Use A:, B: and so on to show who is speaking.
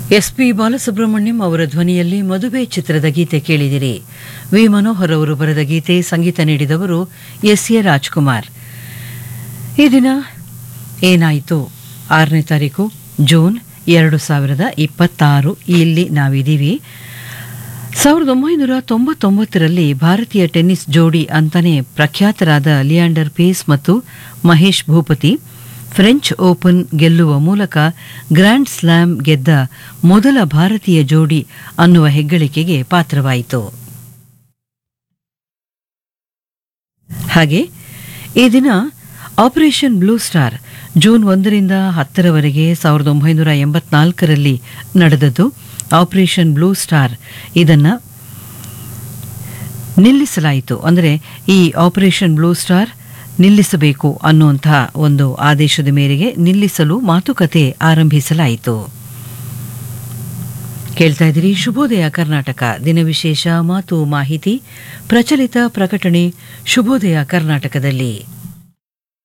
A: S P Balasubrahmanyam ಅವರ ಧ್ವನಿಯಲ್ಲಿ ಮದುವೆ ಚಿತ್ರದ ಗೀತೆ ಕೇಳಿದಿರಿ ವಿ ಮನೋಹರ್ ಅವರು ಬರೆದ ಗೀತೆ ಸಂಗೀತ ನೀಡಿದವರು ಎಸ್ ಎ ರಾಜ್ಕುಮಾರ್ ಈ ದಿನ ಏನಾಯಿತು ಆರನೇ ತಾರೀಕು ಜೂನ್ ಎರಡು ಸಾವಿರದ ಇಪ್ಪತ್ತಾರು ಇಲ್ಲಿ ನಾವಿದ್ದೀವಿ ಸಾವಿರದ ಒಂಬೈನೂರ ತೊಂಬತ್ತೊಂಬತ್ತರಲ್ಲಿ ಭಾರತೀಯ ಟೆನ್ನಿಸ್ ಜೋಡಿ ಅಂತಾನೆ ಪ್ರಖ್ಯಾತರಾದ ಲಿಯಾಂಡರ್ ಪೇಸ್ ಮತ್ತು ಮಹೇಶ್ ಭೂಪತಿ ಫ್ರೆಂಚ್ ಓಪನ್ ಗೆಲ್ಲುವ ಮೂಲಕ ಗ್ರ್ಯಾಂಡ್ ಸ್ಲಾಮ್ ಗೆದ್ದ ಮೊದಲ ಭಾರತೀಯ ಜೋಡಿ ಅನ್ನುವ ಹೆಗ್ಗಳಿಕೆಗೆ ಪಾತ್ರವಾಯಿತು ಹಾಗೆ ಈ ದಿನ ಆಪರೇಷನ್ ಬ್ಲೂ ಸ್ಟಾರ್ ಜೂನ್ ಒಂದರಿಂದ ಹತ್ತರವರೆಗೆ ಸಾವಿರದ ಒಂಬೈನೂರ ಎಂಬತ್ನಾಲ್ಕರಲ್ಲಿ ನಡೆದದ್ದು ಆಪರೇಷನ್ ಬ್ಲೂ ಸ್ಟಾರ್ ಇದನ್ನು ನಿಲ್ಲಿಸಲಾಯಿತು ಅಂದರೆ ಈ ಆಪರೇಷನ್ ಬ್ಲೂ ಸ್ಟಾರ್ ನಿಲ್ಲಿಸಬೇಕು ಅನ್ನುವಂತಹ ಒಂದು ಆದೇಶದ ಮೇರೆಗೆ ನಿಲ್ಲಿಸಲು ಮಾತುಕತೆ ಆರಂಭಿಸಲಾಯಿತು ಕೇಳ್ತಾ ಇದ್ದೀರಿ ಶುಭೋದಯ ಕರ್ನಾಟಕ ದಿನ ವಿಶೇಷ ಮಾತು ಮಾಹಿತಿ ಪ್ರಚಲಿತ ಪ್ರಕಟಣೆ ಶುಭೋದಯ ಕರ್ನಾಟಕದಲ್ಲಿ